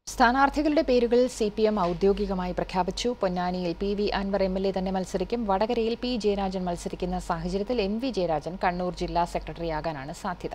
സ്ഥാനാർത്ഥികളുടെ പേരുകൾ C P M ഔദ്യോഗികമായി പ്രഖ്യാപിച്ചു പൊന്നാനിയിൽ P V Anvar M L A തന്നെ മത്സരിക്കും വടകരയിൽ പി ജയരാജൻ മത്സരിക്കുന്ന സാഹചര്യത്തിൽ എം വി ജയരാജൻ കണ്ണൂർ ജില്ലാ സെക്രട്ടറിയാകാനാണ് സാധ്യത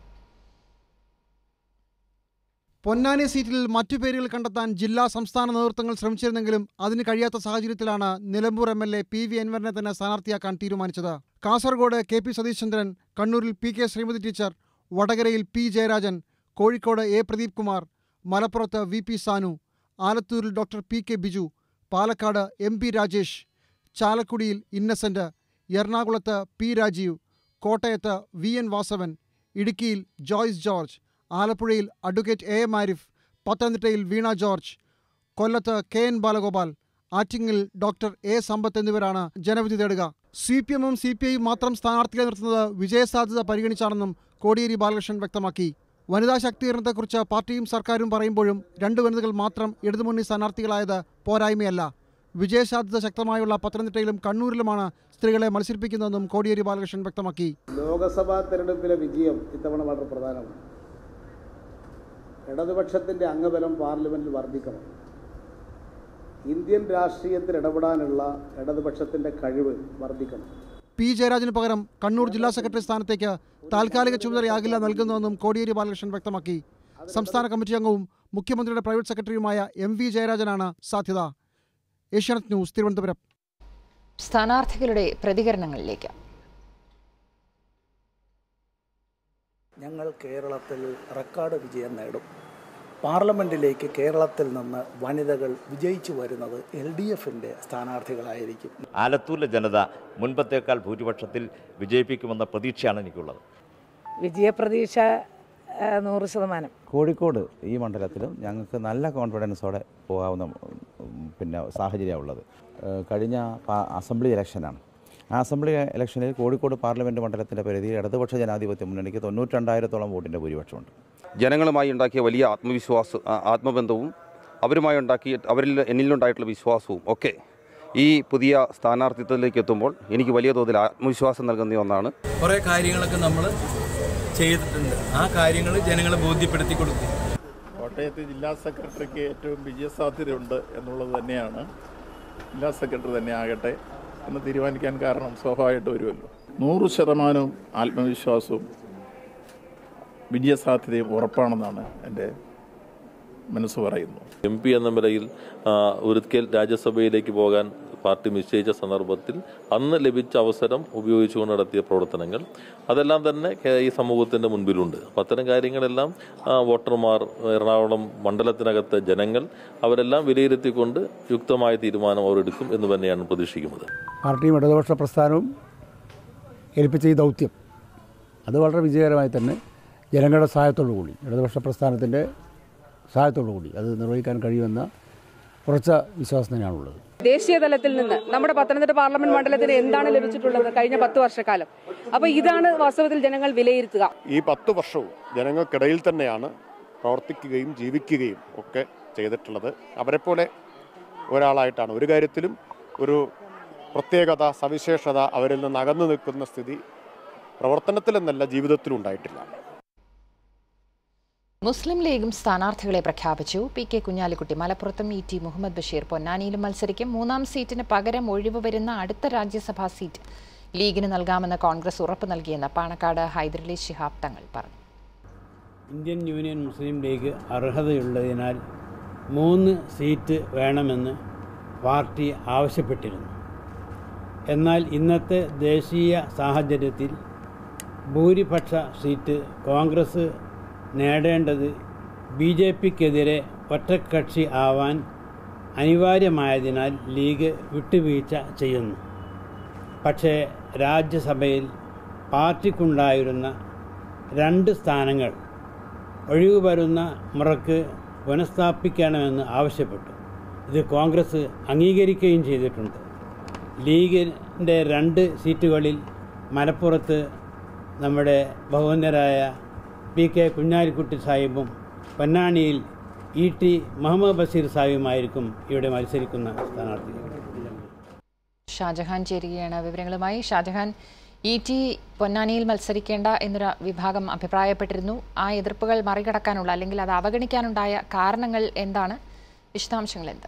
പൊന്നാനി സീറ്റിൽ മറ്റു പേരുകൾ കണ്ടെത്താൻ ജില്ലാ സംസ്ഥാന നേതൃത്വങ്ങൾ ശ്രമിച്ചിരുന്നെങ്കിലും അതിന് കഴിയാത്ത സാഹചര്യത്തിലാണ് Nilambur M L A P V അൻവറിനെ തന്നെ സ്ഥാനാർത്ഥിയാക്കാൻ തീരുമാനിച്ചത് കാസർഗോഡ് കെ പി സതീശ്ചന്ദ്രൻ കണ്ണൂരിൽ പി കെ ശ്രീമതി ടീച്ചർ വടകരയിൽ പി ജയരാജൻ കോഴിക്കോട് എ പ്രദീപ് കുമാർ മലപ്പുറത്ത് വി പി സാനു ആലത്തൂരിൽ doctor P K Biju Palakkad M P Rajesh ചാലക്കുടിയിൽ ഇന്നസെന്റ് എറണാകുളത്ത് പി രാജീവ് കോട്ടയത്ത് വി എൻ വാസവൻ ഇടുക്കിയിൽ ജോയ്സ് ജോർജ് ആലപ്പുഴയിൽ അഡ്വക്കേറ്റ് എ എം ആരിഫ് പത്തനംതിട്ടയിൽ വീണ ജോർജ് കൊല്ലത്ത് കെ എൻ ബാലഗോപാൽ ആറ്റിങ്ങിൽ ഡോക്ടർ എ സമ്പത്ത് എന്നിവരാണ് ജനവിധി തേടുക സി പി എമ്മും സി പി ഐയും മാത്രം സ്ഥാനാർത്ഥികളെ നിർത്തുന്നത് വിജയസാധ്യത പരിഗണിച്ചാണെന്നും കോടിയേരി ബാലകൃഷ്ണൻ വ്യക്തമാക്കി വനിതാ ശാക്തീകരണത്തെക്കുറിച്ച് പാർട്ടിയും സർക്കാരും പറയുമ്പോഴും രണ്ട് വനിതകൾ മാത്രം ഇടതുമുന്നണി സ്ഥാനാർത്ഥികളായത് പോരായ്മയല്ല വിജയസാധ്യത ശക്തമായുള്ള പത്തനംതിട്ടയിലും കണ്ണൂരിലുമാണ് സ്ത്രീകളെ മത്സരിപ്പിക്കുന്നതെന്നും കോടിയേരി ബാലകൃഷ്ണൻ വ്യക്തമാക്കി ലോക്സഭാ തെരഞ്ഞെടുപ്പിലെ വിജയം ഇത്തവണ വളരെ പ്രധാനമാണ് ഇടതുപക്ഷത്തിൻ്റെ അംഗബലം പാർലമെൻറ്റിൽ വർദ്ധിക്കണം ഇന്ത്യൻ രാഷ്ട്രീയത്തിൽ ഇടപെടാനുള്ള ഇടതുപക്ഷത്തിൻ്റെ കഴിവ് വർദ്ധിക്കണം പി ജയരാജന് പകരം കണ്ണൂർ ജില്ലാ സെക്രട്ടറി സ്ഥാനത്തേക്ക് താൽക്കാലിക ചുമതലയാകില്ല നൽകുന്നതെന്നും കോടിയേരി ബാലകൃഷ്ണൻ വ്യക്തമാക്കി സംസ്ഥാന കമ്മിറ്റി അംഗവും മുഖ്യമന്ത്രിയുടെ പ്രൈവറ്റ് സെക്രട്ടറിയുമായ എം വി ജയരാജനാണ് സാധ്യത ഏഷ്യാനെറ്റ് ന്യൂസ് തിരുവനന്തപുരം സ്ഥാനാർത്ഥികളുടെ പ്രതികരണങ്ങളിലേക്ക് ഞങ്ങൾ കേരളത്തിൽ റെക്കോർഡ് വിജയം നേടും പാർലമെൻറ്റിലേക്ക് കേരളത്തിൽ നിന്ന് വനിതകൾ വിജയിച്ചു വരുന്നത് എൽ ഡി എഫിൻ്റെ സ്ഥാനാർത്ഥികളായിരിക്കും ആലത്തൂരിലെ ജനത മുൻപത്തേക്കാൾ ഭൂരിപക്ഷത്തിൽ വിജയിപ്പിക്കുമെന്ന പ്രതീക്ഷയാണ് എനിക്കുള്ളത് വിജയപ്രതീക്ഷ ആ, നൂറ് ശതമാനം കോഴിക്കോട് ഈ മണ്ഡലത്തിലും ഞങ്ങൾക്ക് നല്ല കോൺഫിഡൻസോടെ പോകാവുന്ന ഉം, പിന്നെ സാഹചര്യമാണ് ഉള്ളത് ഏഹ് കഴിഞ്ഞ പാ- അസംബ്ലി ഇലക്ഷനാണ് ആ അസംബ്ലി ഇലക്ഷനിൽ കോഴിക്കോട് പാർലമെൻറ്റ് മണ്ഡലത്തിൻ്റെ പരിധിയിൽ ഇടതുപക്ഷ ജനാധിപത്യ മുന്നണിക്ക് തൊണ്ണൂറ്റിരണ്ടായിരത്തോളം വോട്ടിൻ്റെ ഭൂരിപക്ഷമുണ്ട് ജനങ്ങളുമായി ഉണ്ടാക്കിയ വലിയ ആത്മവിശ്വാസ ആ, ആത്മബന്ധവും അവരുമായി ഉണ്ടാക്കിയ അവരിൽ എന്നിലുണ്ടായിട്ടുള്ള വിശ്വാസവും ഒക്കെ ഈ പുതിയ സ്ഥാനാർത്ഥിത്വത്തിലേക്ക് എത്തുമ്പോൾ എനിക്ക് വലിയ തോതിൽ ആത്മവിശ്വാസം നൽകുന്ന ഒന്നാണ് കുറേ കാര്യങ്ങളൊക്കെ നമ്മൾ ചെയ്തിട്ടുണ്ട് ആ കാര്യങ്ങൾ ജനങ്ങളെ ബോധ്യപ്പെടുത്തി കൊടുക്കും കോട്ടയത്ത് ജില്ലാ സെക്രട്ടറിക്ക് ഏറ്റവും വിജയസാധ്യതയുണ്ട് എന്നുള്ളത് തന്നെയാണ് ജില്ലാ സെക്രട്ടറി തന്നെ ആകട്ടെ എന്ന് തീരുമാനിക്കാൻ കാരണം സ്വാഭാവികമായിട്ട് വരുമല്ലോ നൂറ് ശതമാനവും ആത്മവിശ്വാസവും വിജയസാധ്യതയും ഉറപ്പാണെന്നാണ് എൻ്റെ മനസ്സ് പറയുന്നത് എം പി എന്ന നിലയിൽ ആ, ഒരിക്കൽ രാജ്യസഭയിലേക്ക് പോകാൻ പാർട്ടി നിശ്ചയിച്ച സന്ദർഭത്തിൽ അന്ന് ലഭിച്ച അവസരം ഉപയോഗിച്ചുകൊണ്ട് നടത്തിയ പ്രവർത്തനങ്ങൾ അതെല്ലാം തന്നെ കേ- ഈ സമൂഹത്തിന്റെ മുൻപിലുണ്ട് അപ്പം അത്തരം കാര്യങ്ങളെല്ലാം ആ, വോട്ടർമാർ എറണാകുളം മണ്ഡലത്തിനകത്തെ ജനങ്ങൾ അവരെല്ലാം വിലയിരുത്തിക്കൊണ്ട് യുക്തമായ തീരുമാനം അവർ എടുക്കും എന്ന് തന്നെയാണ് പ്രതീക്ഷിക്കുന്നത് പാർട്ടിയും ഇടതുപക്ഷ പ്രസ്ഥാനവും ഏൽപ്പിച്ച ഈ ദൗത്യം അത് വളരെ വിജയകരമായി തന്നെ ജനങ്ങളുടെ സഹായത്തോടു കൂടി ഇടതുപക്ഷ പ്രസ്ഥാനത്തിൻ്റെ സഹായത്തോടു കൂടി അത് നിർവഹിക്കാൻ കഴിയുമെന്ന ഉറച്ച വിശ്വാസം തന്നെയാണുള്ളത് ദേശീയ തലത്തിൽ നിന്ന് നമ്മുടെ പത്തനംതിട്ട പാർലമെന്റ് മണ്ഡലത്തിന് എന്താണ് ലഭിച്ചിട്ടുള്ളത് കഴിഞ്ഞ പത്ത് വർഷക്കാലം അപ്പൊ ഇതാണ് വാസ്തവത്തിൽ ജനങ്ങൾ വിലയിരുത്തുക ഈ പത്ത് വർഷവും ജനങ്ങൾക്കിടയിൽ തന്നെയാണ് പ്രവർത്തിക്കുകയും ജീവിക്കുകയും ഒക്കെ ചെയ്തിട്ടുള്ളത് അവരെപ്പോലെ ഒരാളായിട്ടാണ് ഒരു കാര്യത്തിലും ഒരു പ്രത്യേകത സവിശേഷത അവരിൽ നിന്ന് അകന്നു നിൽക്കുന്ന സ്ഥിതി പ്രവർത്തനത്തിലെന്നല്ല ജീവിതത്തിലും ഉണ്ടായിട്ടില്ല മുസ്ലിം ലീഗും സ്ഥാനാർത്ഥികളെ പ്രഖ്യാപിച്ചു പി കെ കുഞ്ഞാലിക്കുട്ടി മലപ്പുറത്തും ഇ ടി മുഹമ്മദ് ബഷീർ പൊന്നാനിയിലും മത്സരിക്കും മൂന്നാം സീറ്റിന് പകരം ഒഴിവ് വരുന്ന അടുത്ത രാജ്യസഭാ സീറ്റ് ലീഗിന് നൽകാമെന്ന് കോൺഗ്രസ് ഉറപ്പ് നൽകിയെന്ന് പാണക്കാട് ഹൈദരലി ശിഹാബ് തങ്ങൾ പറഞ്ഞു ഇന്ത്യൻ യൂണിയൻ മുസ്ലിം ലീഗ് അർഹതയുള്ളതിനാൽ മൂന്ന് സീറ്റ് വേണമെന്ന് പാർട്ടി ആവശ്യപ്പെട്ടിരുന്നു എന്നാൽ ഇന്നത്തെ ദേശീയ സാഹചര്യത്തിൽ ഭൂരിപക്ഷ സീറ്റ് കോൺഗ്രസ് നേടേണ്ടത് ബി ജെ പിക്കെതിരെ ഒറ്റക്കക്ഷി ആവാൻ അനിവാര്യമായതിനാൽ ലീഗ് വിട്ടുവീഴ്ച ചെയ്യുന്നു പക്ഷേ രാജ്യസഭയിൽ പാർട്ടിക്കുണ്ടായിരുന്ന രണ്ട് സ്ഥാനങ്ങൾ ഒഴിവ് വരുന്ന മുറക്ക് പുനഃസ്ഥാപിക്കണമെന്ന് ആവശ്യപ്പെട്ടു ഇത് കോൺഗ്രസ് അംഗീകരിക്കുകയും ചെയ്തിട്ടുണ്ട് ലീഗിൻ്റെ രണ്ട് സീറ്റുകളിൽ മലപ്പുറത്ത് നമ്മുടെ ബഹുവന്യരായ പി കെ കുഞ്ഞാലിക്കുട്ടി സാഹിബും പൊന്നാനിയിൽ ഇ ടി മുഹമ്മദ് ബഷീർ സാഹിബുമായിരിക്കും ഇവിടെ മത്സരിക്കുന്ന സ്ഥാനാർത്ഥികൾ ഷാജഹാൻ ചേരുകയാണ് വിവരങ്ങളുമായി ഷാജഹാൻ ഇ ടി പൊന്നാനിയിൽ മത്സരിക്കേണ്ട എന്നൊരു വിഭാഗം അഭിപ്രായപ്പെട്ടിരുന്നു ആ എതിർപ്പുകൾ മറികടക്കാനുള്ള അല്ലെങ്കിൽ അത് അവഗണിക്കാനുണ്ടായ കാരണങ്ങൾ എന്താണ് വിശദാംശങ്ങൾ എന്ത്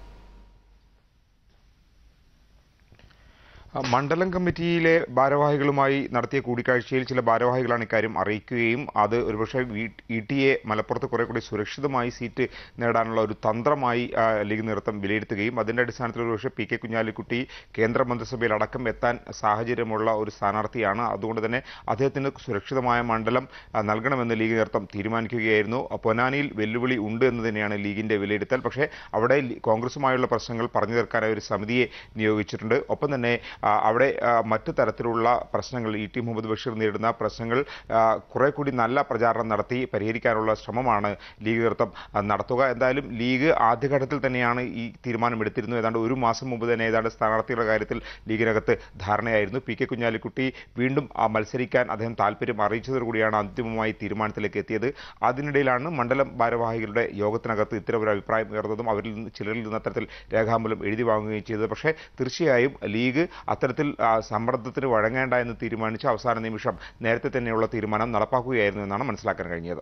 മണ്ഡലം കമ്മിറ്റിയിലെ ഭാരവാഹികളുമായി നടത്തിയ കൂടിക്കാഴ്ചയിൽ ചില ഭാരവാഹികളാണ് ഇക്കാര്യം അറിയിക്കുകയും അത് ഒരുപക്ഷെ ഇ ടി എ മലപ്പുറത്ത് കുറെ കൂടി സുരക്ഷിതമായി സീറ്റ് നേടാനുള്ള ഒരു തന്ത്രമായി ആ, ലീഗ് നേതൃത്വം വിലയിരുത്തുകയും അതിന്റെ അടിസ്ഥാനത്തിൽ ഒരുപക്ഷെ പി കെ കുഞ്ഞാലിക്കുട്ടി കേന്ദ്ര മന്ത്രിസഭയിൽ അടക്കം എത്താൻ സാഹചര്യമുള്ള ഒരു സ്ഥാനാർത്ഥിയാണ് അതുകൊണ്ട് തന്നെ അദ്ദേഹത്തിന് സുരക്ഷിതമായ മണ്ഡലം ആ, നൽകണമെന്ന് ലീഗ് നേതൃത്വം തീരുമാനിക്കുകയായിരുന്നു പൊന്നാനിയിൽ വെല്ലുവിളി ഉണ്ട് എന്ന് തന്നെയാണ് ലീഗിന്റെ വിലയിരുത്തൽ പക്ഷേ അവിടെ ലി- കോൺഗ്രസുമായുള്ള പ്രശ്നങ്ങൾ പറഞ്ഞു തീർക്കാനായി ഒരു സമിതിയെ നിയോഗിച്ചിട്ടുണ്ട് ഒപ്പം തന്നെ ആ, അവിടെ ആ, മറ്റു തരത്തിലുള്ള പ്രശ്നങ്ങൾ ഇ ടി മുഹമ്മദ് ബഷീർ നേരിടുന്ന പ്രശ്നങ്ങൾ ആ, കുറെ കൂടി നല്ല പ്രചാരണം നടത്തി പരിഹരിക്കാനുള്ള ശ്രമമാണ് ലീഗ് നേതൃത്വം ആ, നടത്തുക എന്തായാലും ലീഗ് ആദ്യഘട്ടത്തിൽ തന്നെയാണ് ഈ തീരുമാനം എടുത്തിരുന്നത് ഏതാണ്ട് ഒരു മാസം മുമ്പ് തന്നെ ഏതാണ്ട് സ്ഥാനാർത്ഥികളുടെ കാര്യത്തിൽ ലീഗിനകത്ത് ധാരണയായിരുന്നു പി കെ കുഞ്ഞാലിക്കുട്ടി വീണ്ടും ആ, മത്സരിക്കാൻ അദ്ദേഹം താല്പര്യം അറിയിച്ചതോടുകൂടിയാണ് അന്തിമമായി തീരുമാനത്തിലേക്ക് എത്തിയത് അതിനിടയിലാണ് മണ്ഡലം ഭാരവാഹികളുടെ യോഗത്തിനകത്ത് ഇത്തരം ഒരു അഭിപ്രായം ഉയർന്നതും അവരിൽ നിന്ന് ചിലരിൽ നിന്ന് അത്തരത്തിൽ രേഖാമൂലം എഴുതി വാങ്ങുകയും ചെയ്തത് പക്ഷേ തീർച്ചയായും ലീഗ് അത്തരത്തിൽ ആ, സമ്മർദ്ദത്തിന് വഴങ്ങേണ്ട എന്ന് തീരുമാനിച്ച് അവസാന നിമിഷം നേരത്തെ തന്നെയുള്ള തീരുമാനം നടപ്പാക്കുകയായിരുന്നു എന്നാണ് മനസ്സിലാക്കാൻ കഴിഞ്ഞത്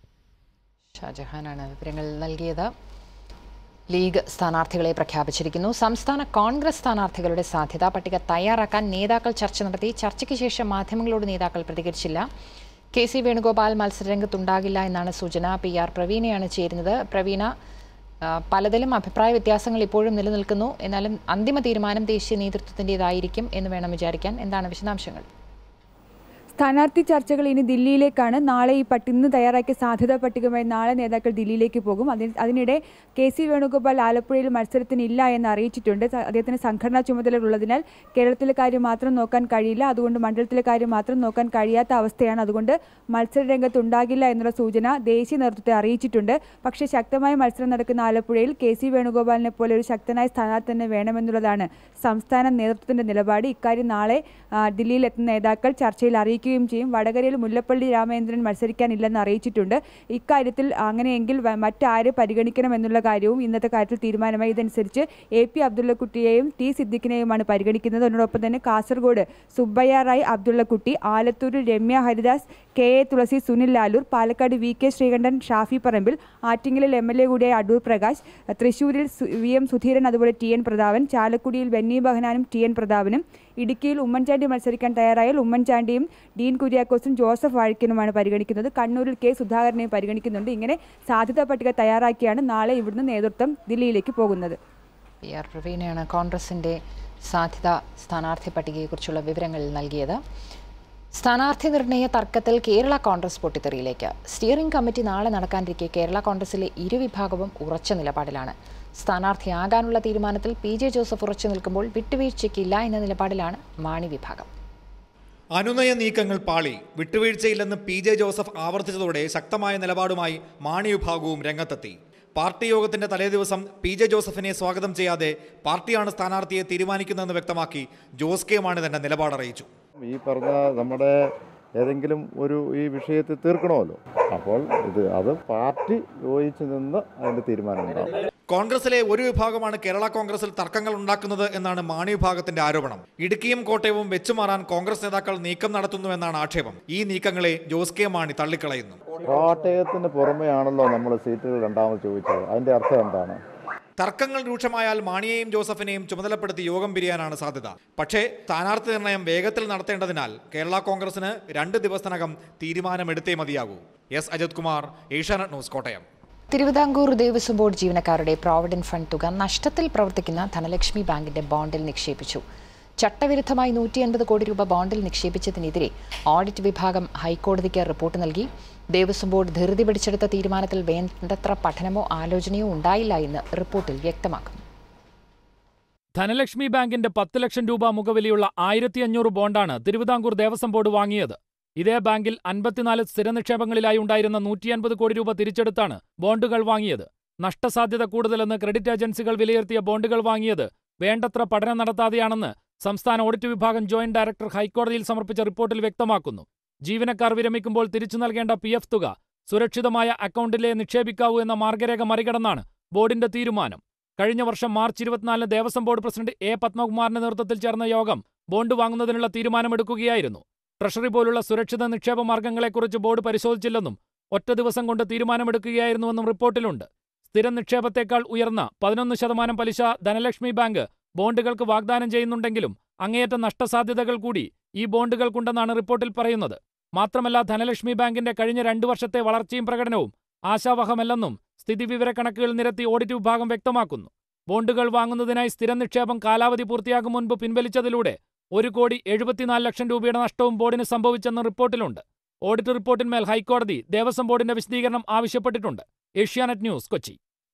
ഷാജഹാനാണ് വിവരങ്ങൾ നൽകിയത് ലീഗ് സ്ഥാനാർത്ഥികളെ പ്രഖ്യാപിച്ചിരിക്കുന്നു സംസ്ഥാന കോൺഗ്രസ് സ്ഥാനാർത്ഥികളുടെ സാധ്യതാ പട്ടിക തയ്യാറാക്കാൻ നേതാക്കൾ ചർച്ച നടത്തി ചർച്ചയ്ക്ക് ശേഷം മാധ്യമങ്ങളോട് നേതാക്കൾ പ്രതികരിച്ചില്ല കെ സി വേണുഗോപാൽ മത്സരരംഗത്തുണ്ടാകില്ല എന്നാണ് സൂചന പി ആർ പ്രവീണയാണ് ചേരുന്നത് പ്രവീണ ആ, പലതിലും അഭിപ്രായ വ്യത്യാസങ്ങൾ ഇപ്പോഴും നിലനിൽക്കുന്നു എന്നാലും അന്തിമ തീരുമാനം ദേശീയ നേതൃത്വത്തിൻ്റെതായിരിക്കും എന്ന് വേണം വിചാരിക്കാൻ എന്താണ് വിശദാംശങ്ങൾ സ്ഥാനാർത്ഥി ചർച്ചകൾ ഇനി ദില്ലിയിലേക്കാണ് നാളെ ഈ പട്ടി ഇന്ന് തയ്യാറാക്കിയ സാധ്യതാ പട്ടികയുമായി നാളെ നേതാക്കൾ ദില്ലിയിലേക്ക് പോകും അതിന് അതിനിടെ കെ സി വേണുഗോപാൽ ആലപ്പുഴയിൽ മത്സരത്തിന് ഇല്ല എന്ന് അറിയിച്ചിട്ടുണ്ട് സ- അദ്ദേഹത്തിന് സംഘടനാ ചുമതലകളുള്ളതിനാൽ കേരളത്തിലെ കാര്യം മാത്രം നോക്കാൻ കഴിയില്ല അതുകൊണ്ട് മണ്ഡലത്തിലെ കാര്യം മാത്രം നോക്കാൻ കഴിയാത്ത അവസ്ഥയാണ് അതുകൊണ്ട് മത്സര രംഗത്ത് ഉണ്ടാകില്ല എന്നുള്ള സൂചന ദേശീയ നേതൃത്വത്തെ അറിയിച്ചിട്ടുണ്ട് പക്ഷേ ശക്തമായ മത്സരം നടക്കുന്ന ആലപ്പുഴയിൽ കെ സി വേണുഗോപാലിനെ പോലെ ഒരു ശക്തനായ സ്ഥാനാർത്ഥി തന്നെ വേണമെന്നുള്ളതാണ് സംസ്ഥാന നേതൃത്വത്തിന്റെ നിലപാട് ഇക്കാര്യം നാളെ ആ, ദില്ലിയിൽ എത്തുന്ന നേതാക്കൾ ചർച്ചയിൽ അറിയിക്കുകയും ചെയ്യും വടകരയിൽ മുല്ലപ്പള്ളി രാമചന്ദ്രൻ മത്സരിക്കാനില്ലെന്ന് അറിയിച്ചിട്ടുണ്ട് ഇക്കാര്യത്തിൽ അങ്ങനെയെങ്കിൽ വ- മറ്റാരെ പരിഗണിക്കണം എന്നുള്ള കാര്യവും ഇന്നത്തെ കാര്യത്തിൽ തീരുമാനമായി ഇതനുസരിച്ച് എ പി അബ്ദുള്ളക്കുട്ടിയെയും ടി സിദ്ദിഖിനെയുമാണ് പരിഗണിക്കുന്നത് അതിനോടൊപ്പം തന്നെ Kasaragod Subbaiah Rai Abdullakutty Alathur Ramya Haridas K A Thulasi Sunil Lalur Palakkad V K Sreekandan Shafi Parambil ആറ്റിങ്ങലിൽ എം എൽ എ കൂടിയായ അടൂർ പ്രകാശ് തൃശൂരിൽ സു- വി എം സുധീരൻ അതുപോലെ ടി എൻ പ്രതാപൻ ചാലക്കുടിയിൽ ബെന്നി ബഹനാനും ടി എൻ പ്രതാപനും ഇടുക്കിയിൽ ഉമ്മൻചാണ്ടി മത്സരിക്കാൻ തയ്യാറായാൽ ഉമ്മൻചാണ്ടിയും ഡീൻ കുര്യാക്കോസും ജോസഫ് വാഴക്കനുമാണ് പരിഗണിക്കുന്നത് കണ്ണൂരിൽ കെ സുധാകരനെയും പരിഗണിക്കുന്നുണ്ട് ഇങ്ങനെ സാധ്യതാ പട്ടിക തയ്യാറാക്കിയാണ് നാളെ ഇവിടുന്ന് നേതൃത്വം ദില്ലിയിലേക്ക് പോകുന്നത് പി ആർ പ്രവീണയാണ് കോൺഗ്രസിന്റെ സാധ്യതാ സ്ഥാനാർത്ഥി പട്ടികയെക്കുറിച്ചുള്ള വിവരങ്ങൾ നൽകിയത് സ്ഥാനാർത്ഥി നിർണയ തർക്കത്തിൽ കേരള കോൺഗ്രസ് പൊട്ടിത്തെറിയിലേക്ക് സ്റ്റിയറിംഗ് കമ്മിറ്റി നാളെ നടക്കാനിരിക്കെ കേരള കോൺഗ്രസിലെ ഇരുവിഭാഗവും ഉറച്ച നിലപാടിലാണ് സ്ഥാനാർത്ഥിയാകാനുള്ള തീരുമാനത്തിൽ പി ജെ ജോസഫ് ഉറച്ചു നിൽക്കുമ്പോൾ വിട്ടുവീഴ്ചയ്ക്കില്ല എന്ന നിലപാടിലാണ് മാണി വിഭാഗം അനുനയ നീക്കങ്ങൾ പാളി വിട്ടുവീഴ്ചയില്ലെന്ന് പി ജെ ജോസഫ് ആവർത്തിച്ചതോടെ ശക്തമായ നിലപാടുമായി മാണി വിഭാഗവും രംഗത്തെത്തി പാർട്ടി യോഗത്തിന്റെ തലേദിവസം പി ജെ ജോസഫിനെ സ്വാഗതം ചെയ്യാതെ പാർട്ടിയാണ് സ്ഥാനാർത്ഥിയെ തീരുമാനിക്കുന്നതെന്ന് വ്യക്തമാക്കി ജോസ് കെ മാണി തന്നെ നിലപാടറിയിച്ചു ഈ പറഞ്ഞ നമ്മുടെ ഏതെങ്കിലും ഒരു ഈ വിഷയത്തിൽ തീർക്കണമല്ലോ അപ്പോൾ ഇത് അത് പാർട്ടി യോജിച്ച് നിന്ന് അതിൻ്റെ തീരുമാനം ഉണ്ടാവും കോൺഗ്രസിലെ ഒരു വിഭാഗമാണ് കേരള കോൺഗ്രസിൽ തർക്കങ്ങൾ ഉണ്ടാക്കുന്നത് എന്നാണ് മാണി വിഭാഗത്തിന്റെ ആരോപണം ഇടുക്കിയും കോട്ടയവും വെച്ചുമാറാൻ കോൺഗ്രസ് നേതാക്കൾ നീക്കം നടത്തുന്നുവെന്നാണ് ആക്ഷേപം ഈ നീക്കങ്ങളെ ജോസ് കെ മാണി തള്ളിക്കളയുന്നു കോട്ടയത്തിന് പുറമെയാണല്ലോ നമ്മൾ സീറ്റുകൾ രണ്ടാമത് ചോദിച്ചത് അതിൻ്റെ അർത്ഥം എന്താണ് തർക്കങ്ങൾ രൂക്ഷമായാൽ മാണിയെയും ജോസഫിനെയും ചുമതലപ്പെടുത്തി യോഗം പിരിയാനാണ് സാധ്യത പക്ഷേ സ്ഥാനാർത്ഥി നിർണയം വേഗത്തിൽ നടത്തേണ്ടതിനാൽ കേരള കോൺഗ്രസിന് രണ്ട് ദിവസത്തിനകം തീരുമാനമെടുത്തേ മതിയാകൂ S Ajith Kumar Asianet news Kottayam Thiruvithamkoor Devaswom board ജീവനക്കാരുടെ പ്രോവിഡന്റ് ഫണ്ട് തുക നഷ്ടത്തിൽ പ്രവർത്തിക്കുന്ന ധനലക്ഷ്മി ബാങ്കിന്റെ ബോണ്ടിൽ നിക്ഷേപിച്ചു ചട്ടവിരുദ്ധമായി നൂറ്റി അൻപത് കോടി രൂപ ബോണ്ടിൽ നിക്ഷേപിച്ചതിനെതിരെ ഓഡിറ്റ് വിഭാഗം ഹൈക്കോടതിക്ക് റിപ്പോർട്ട് നൽകി ദേവസ്വം ബോർഡ് ധൃതി പിടിച്ചെടുത്ത തീരുമാനത്തിൽ വേണ്ടത്ര പഠനമോ ആലോചനയോ ഉണ്ടായില്ല എന്ന് റിപ്പോർട്ടിൽ വ്യക്തമാക്കുന്നു ധനലക്ഷ്മി ബാങ്കിന്റെ പത്ത് ലക്ഷം രൂപ മുഖവിലയുള്ള ആയിരത്തി അഞ്ഞൂറ് ബോണ്ടാണ് തിരുവിതാംകൂർ ദേവസ്വം ബോർഡ് വാങ്ങിയത് ഇതേ ബാങ്കിൽ അൻപത്തിനാല് സ്ഥിര നിക്ഷേപങ്ങളിലായി ഉണ്ടായിരുന്ന നൂറ്റി അൻപത് കോടി രൂപ തിരിച്ചെടുത്താണ് ബോണ്ടുകൾ വാങ്ങിയത് നഷ്ടസാധ്യത കൂടുതലെന്ന് ക്രെഡിറ്റ് ഏജൻസികൾ വിലയിരുത്തിയ ബോണ്ടുകൾ വാങ്ങിയത് വേണ്ടത്ര പഠനം നടത്താതെയാണെന്ന് സംസ്ഥാന ഓഡിറ്റ് വിഭാഗം ജോയിന്റ് ഡയറക്ടർ ഹൈക്കോടതിയിൽ സമർപ്പിച്ച റിപ്പോർട്ടിൽ വ്യക്തമാക്കുന്നു ജീവനക്കാർ വിരമിക്കുമ്പോൾ തിരിച്ചു നൽകേണ്ട പി എഫ് തുക സുരക്ഷിതമായ അക്കൗണ്ടിലെ നിക്ഷേപിക്കാവൂ എന്ന മാർഗരേഖ മറികടന്നാണ് ബോർഡിന്റെ തീരുമാനം കഴിഞ്ഞ വർഷം മാർച്ച് ഇരുപത്തിനാലിന് ദേവസ്വം ബോർഡ് പ്രസിഡന്റ് എ പത്മകുമാറിന്റെ നേതൃത്വത്തിൽ ചേർന്ന യോഗം ബോണ്ട് വാങ്ങുന്നതിനുള്ള തീരുമാനമെടുക്കുകയായിരുന്നു ട്രഷറി പോലുള്ള സുരക്ഷിത നിക്ഷേപ മാർഗങ്ങളെക്കുറിച്ച് ബോർഡ് പരിശോധിച്ചില്ലെന്നും ഒറ്റ ദിവസം കൊണ്ട് തീരുമാനമെടുക്കുകയായിരുന്നുവെന്നും റിപ്പോർട്ടിലുണ്ട് സ്ഥിരം നിക്ഷേപത്തേക്കാൾ ഉയർന്ന പതിനൊന്ന് ശതമാനം പലിശ ധനലക്ഷ്മി ബാങ്ക് ബോണ്ടുകൾക്ക് വാഗ്ദാനം ചെയ്യുന്നുണ്ടെങ്കിലും അങ്ങേയറ്റ നഷ്ടസാധ്യതകൾ കൂടി ഈ ബോണ്ടുകൾക്കുണ്ടെന്നാണ് റിപ്പോർട്ടിൽ പറയുന്നത് മാത്രമല്ല ധനലക്ഷ്മി ബാങ്കിന്റെ കഴിഞ്ഞ രണ്ടു വർഷത്തെ വളർച്ചയും പ്രകടനവും ആശാവഹമല്ലെന്നും സ്ഥിതിവിവരക്കണക്കുകൾ നിരത്തി ഓഡിറ്റ് വിഭാഗം വ്യക്തമാക്കുന്നു ബോണ്ടുകൾ വാങ്ങുന്നതിനായി സ്ഥിരം നിക്ഷേപം കാലാവധി പൂർത്തിയാകും മുൻപ് പിൻവലിച്ചതിലൂടെ ഒരു കോടി എഴുപത്തിനാല് ലക്ഷം രൂപയുടെ നഷ്ടവും ബോർഡിന് സംഭവിച്ചെന്ന് റിപ്പോർട്ടിലുണ്ട് ഓഡിറ്റ് റിപ്പോർട്ടിന്മേൽ ഹൈക്കോടതി ദേവസ്വം ബോർഡിന്റെ വിശദീകരണം ആവശ്യപ്പെട്ടിട്ടുണ്ട് ഏഷ്യാനെറ്റ് ന്യൂസ് കൊച്ചി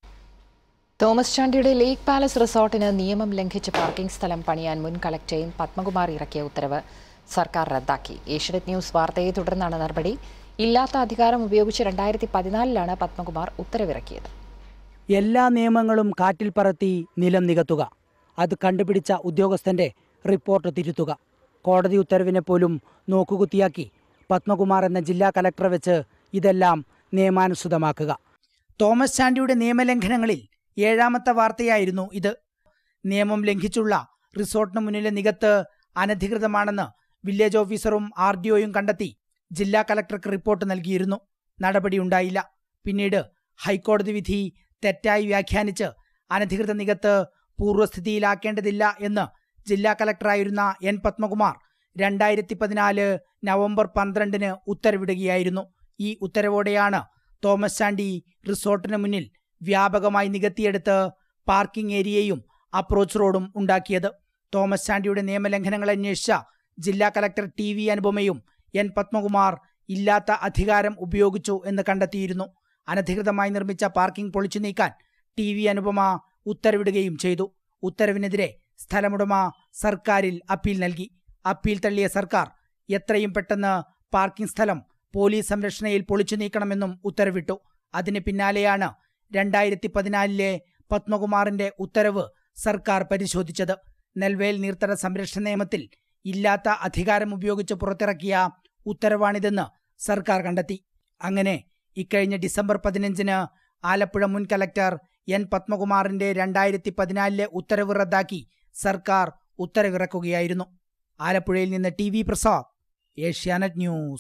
തോമസ് ചാണ്ടിയുടെ ലേക്ക് പാലസ് റിസോർട്ടിന് നിയമം ലംഘിച്ച് പാർക്കിംഗ് സ്ഥലം പണിയാൻ മുൻ കളക്ടറേയും പത്മകുമാർ ഇറക്കിയ ഉത്തരവ് സർക്കാർ റദ്ദാക്കി ഏഷ്യനെറ്റ് ന്യൂസ് വാർത്തയെ തുടർന്നാണ് നടപടി ഇല്ലാത്ത അധികാരം ഉപയോഗിച്ച് രണ്ടായിരത്തി പതിനാലിലാണ് പത്മകുമാർ ഉത്തരവിറക്കിയത് എല്ലാ നിയമങ്ങളും കാറ്റിൽ പറത്തി നിലം നികത്തുക അത് കണ്ടുപിടിച്ച ഉദ്യോഗസ്ഥന്റെ റിപ്പോർട്ട് തിരുത്തുക കോടതി ഉത്തരവിനെ പോലും നോക്കുകുത്തിയാക്കി പത്മകുമാർ എന്ന ജില്ലാ കലക്ടറെ വെച്ച് ഇതെല്ലാം നിയമാനുസൃതമാക്കുക തോമസ് ചാണ്ടിയുടെ നിയമലംഘനങ്ങളിൽ ഏഴാമത്തെ വാർത്തയായിരുന്നു ഇത് നിയമം ലംഘിച്ചുള്ള റിസോർട്ടിന് മുന്നിലെ നികത്ത് അനധികൃതമാണെന്ന് വില്ലേജ് ഓഫീസറും ആർ ഡി ഒയും കണ്ടെത്തി ജില്ലാ കലക്ടർക്ക് റിപ്പോർട്ട് നൽകിയിരുന്നു നടപടിയുണ്ടായില്ല പിന്നീട് ഹൈക്കോടതി വിധി തെറ്റായി വ്യാഖ്യാനിച്ച് അനധികൃത നികത്ത് പൂർവ്വസ്ഥിതിയിലാക്കേണ്ടതില്ല എന്ന് ജില്ലാ കലക്ടറായിരുന്ന എൻ പത്മകുമാർ രണ്ടായിരത്തി പതിനാല് നവംബർ പന്ത്രണ്ടിന് ഉത്തരവിടുകയായിരുന്നു ഈ ഉത്തരവോടെയാണ് തോമസ് ചാണ്ടി റിസോർട്ടിന് മുന്നിൽ വ്യാപകമായി നികത്തിയെടുത്ത് പാർക്കിംഗ് ഏരിയയും അപ്രോച്ച് റോഡും ഉണ്ടാക്കിയത് തോമസ് ചാണ്ടിയുടെ നിയമലംഘനങ്ങൾ അന്വേഷിച്ച ജില്ലാ കലക്ടർ ടി വി അനുപമയും എൻ പത്മകുമാർ ഇല്ലാത്ത അധികാരം ഉപയോഗിച്ചു എന്ന് കണ്ടെത്തിയിരുന്നു അനധികൃതമായി നിർമ്മിച്ച പാർക്കിംഗ് പൊളിച്ചു നീക്കാൻ ടി വി അനുപമ ഉത്തരവിടുകയും ചെയ്തു ഉത്തരവിനെതിരെ സ്ഥലമുടമ സർക്കാരിൽ അപ്പീൽ നൽകി അപ്പീൽ തള്ളിയ സർക്കാർ എത്രയും പെട്ടെന്ന് പാർക്കിംഗ് സ്ഥലം പോലീസ് സംരക്ഷണയിൽ പൊളിച്ചു നീക്കണമെന്നും ഉത്തരവിട്ടു അതിന് പിന്നാലെയാണ് രണ്ടായിരത്തി പതിനാലിലെ പത്മകുമാറിന്റെ ഉത്തരവ് സർക്കാർ പരിശോധിച്ചത് നെൽവേൽ നീർത്തട സംരക്ഷണ നിയമത്തിൽ ഇല്ലാത്ത അധികാരം ഉപയോഗിച്ച് പുറത്തിറക്കിയ ഉത്തരവാണിതെന്ന് സർക്കാർ കണ്ടെത്തി അങ്ങനെ ഇക്കഴിഞ്ഞ ഡിസംബർ പതിനഞ്ചിന് ആലപ്പുഴ മുൻ കലക്ടർ എൻ പത്മകുമാറിന്റെ രണ്ടായിരത്തി പതിനാലിലെ ഉത്തരവ് റദ്ദാക്കി സർക്കാർ ഉത്തരവിറക്കുകയായിരുന്നു ആലപ്പുഴയിൽ നിന്ന് T V Prasad Asianet news